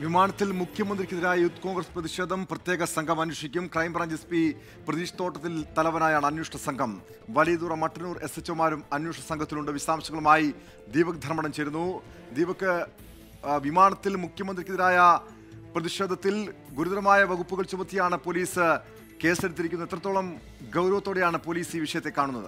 വിമാനത്തിൽ മുഖ്യമന്ത്രിക്കെതിരായ യൂത്ത് കോൺഗ്രസ് പ്രതിഷേധം പ്രത്യേക സംഘം അന്വേഷിക്കും ക്രൈംബ്രാഞ്ച് എസ് പി പ്രതീഷ് തോട്ടത്തിൽ തലവനായാണ് അന്വേഷണ സംഘം വലിയതുറ മട്ടന്നൂർ എസ് എച്ച്ഒമാരും അന്വേഷണ സംഘത്തിലുണ്ട് വിശദാംശങ്ങളുമായി ദീപക് ധർമ്മടം ചേരുന്നു ദീപക് ആ, വിമാനത്തിൽ മുഖ്യമന്ത്രിക്കെതിരായ പ്രതിഷേധത്തിൽ ഗുരുതരമായ വകുപ്പുകൾ ചുമത്തിയാണ് പോലീസ് കേസെടുത്തിരിക്കുന്നത് എത്രത്തോളം ഗൗരവത്തോടെയാണ് പോലീസ് ഈ വിഷയത്തെ കാണുന്നത്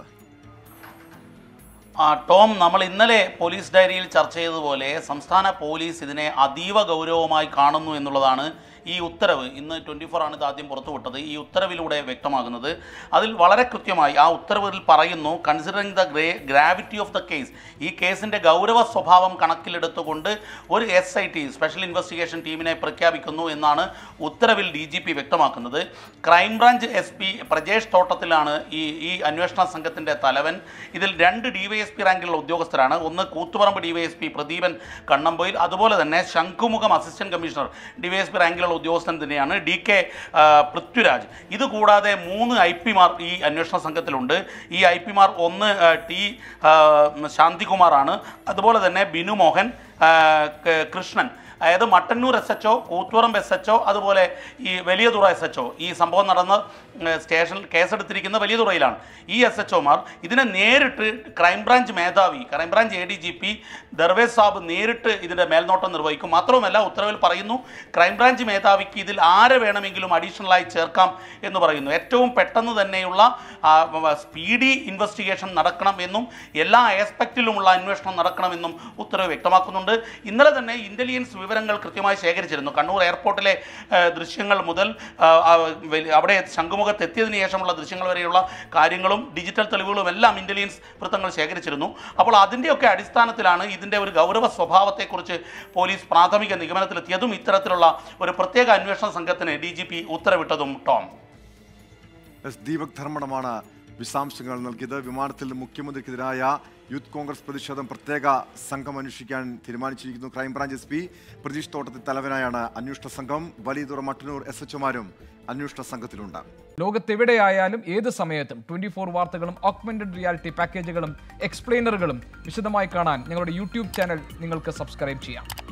ആ, ടോം നമ്മൾ ഇന്നലെ പോലീസ് ഡയറിയിൽ ചർച്ച ചെയ്തതുപോലെ സംസ്ഥാന പോലീസ് ഇതിനെ അതീവ ഗൗരവമായി കാണുന്നു എന്നുള്ളതാണ് ഈ ഉത്തരവ് ഇന്ന് ട്വൻറ്റി ഫോർ ആണ് ഇത് ആദ്യം പുറത്തുവിട്ടത് ഈ ഉത്തരവിലൂടെ വ്യക്തമാകുന്നത് അതിൽ വളരെ കൃത്യമായി ആ ഉത്തരവിൽ പറയുന്നു considering the grey gravity of the case ഈ കേസിൻ്റെ ഗൗരവ സ്വഭാവം കണക്കിലെടുത്തുകൊണ്ട് ഒരു S I T special investigation ടീമിനെ പ്രഖ്യാപിക്കുന്നു എന്നാണ് ഉത്തരവിൽ ഡി ജി പി വ്യക്തമാക്കുന്നത് ക്രൈംബ്രാഞ്ച് എസ് പി പ്രജേഷ് തോട്ടത്തിലാണ് ഈ ഈ അന്വേഷണ സംഘത്തിൻ്റെ തലവൻ ഇതിൽ രണ്ട് ഡി വൈ എസ് പി റാങ്കിലുള്ള ഉദ്യോഗസ്ഥരാണ് ഒന്ന് Koothuparamba D Y S P Pradeepan Kannampoyil അതുപോലെ തന്നെ Shankhumukham assistant commissioner D Y S P റാങ്കിലുള്ള ഉദ്യോഗസ്ഥൻ തന്നെയാണ് ഡി കെ ആ, പൃഥ്വിരാജ് ഇതുകൂടാതെ മൂന്ന് ഐ പിമാർ ഈ അന്വേഷണ സംഘത്തിലുണ്ട് ഈ ഐ പിമാർ ഒന്ന് ആ, ടി ആ, ശാന്തികുമാറാണ് അതുപോലെ തന്നെ ബിനു മോഹൻ ആ, ക- കൃഷ്ണൻ അതായത് Mattannur S H O Koothuparamba S H O അതുപോലെ ഈ വലിയതുറ എസ് എച്ച് ഒ ഈ സംഭവം നടന്ന ഏ, സ്റ്റേഷനിൽ കേസെടുത്തിരിക്കുന്ന വലിയതുറയിലാണ് ഈ എസ് എച്ച് ഒമാർ ഇതിനെ നേരിട്ട് ക്രൈംബ്രാഞ്ച് മേധാവി crime branch A D G P Darvesh Sahib നേരിട്ട് ഇതിൻ്റെ മേൽനോട്ടം നിർവഹിക്കും മാത്രവുമല്ല ഉത്തരവിൽ പറയുന്നു ക്രൈംബ്രാഞ്ച് മേധാവിക്ക് ഇതിൽ ആരെ വേണമെങ്കിലും അഡീഷണലായി ചേർക്കാം എന്ന് പറയുന്നു ഏറ്റവും പെട്ടെന്ന് തന്നെയുള്ള സ്പീഡി ഇൻവെസ്റ്റിഗേഷൻ നടക്കണം എന്നും എല്ലാ ആസ്പെക്റ്റിലുമുള്ള അന്വേഷണം നടക്കണമെന്നും ഉത്തരവ് വ്യക്തമാക്കുന്നുണ്ട് ഇന്നലെ തന്നെ ഇന്റലിജൻസ് വിവരങ്ങൾ കൃത്യമായി ശേഖരിച്ചിരുന്നു കണ്ണൂർ എയർപോർട്ടിലെ ആ, ദൃശ്യങ്ങൾ മുതൽ ആ, ആ, വലി- അവിടെ ശംഖുമുഖത്ത് എത്തിയതിനു ശേഷമുള്ള ദൃശ്യങ്ങൾ വരെയുള്ള കാര്യങ്ങളും ഡിജിറ്റൽ തെളിവുകളും എല്ലാം ഇന്റലിജൻസ് വൃത്തങ്ങൾ ശേഖരിച്ചിരുന്നു അപ്പോൾ അതിൻ്റെയൊക്കെ അടിസ്ഥാനത്തിലാണ് ഇതിൻ്റെ ഒരു ഗൗരവ സ്വഭാവത്തെക്കുറിച്ച് പോലീസ് പ്രാഥമിക നിഗമനത്തിലെത്തിയതും ഇത്തരത്തിലുള്ള ഒരു പ്രത്യേക അന്വേഷണ സംഘത്തിന് ഡി ജി പി ഉത്തരവിട്ടതും ടോം എസ് ദീപക് ധർമ്മടമാണ് വിശദാംശങ്ങൾ നൽകിയത് വിമാനത്തിൽ മുഖ്യമന്ത്രിക്കെതിരായ യൂത്ത് കോൺഗ്രസ് പ്രതിഷേധം പ്രത്യേക സംഘം അന്വേഷിക്കാൻ തീരുമാനിച്ചിരിക്കുന്നു ക്രൈംബ്രാഞ്ച് എസ് പി പ്രതീഷ് തോട്ടത്തിൽ തലവനായാണ് അന്വേഷണ സംഘം വലിയതുറ മട്ടന്നൂർ എസ് എച്ച്ഒമാരും അന്വേഷണ സംഘത്തിലുണ്ട് ലോകത്തെവിടെയായാലും ഏത് സമയത്തും ട്വന്റി ഫോർ വാർത്തകളും ഓഗ്മെന്റഡ് റിയാലിറ്റി പാക്കേജുകളും എക്സ്പ്ലെയിനറുകളും വിശദമായി കാണാൻ ഞങ്ങളുടെ യൂട്യൂബ് ചാനൽ നിങ്ങൾക്ക് സബ്സ്ക്രൈബ് ചെയ്യാം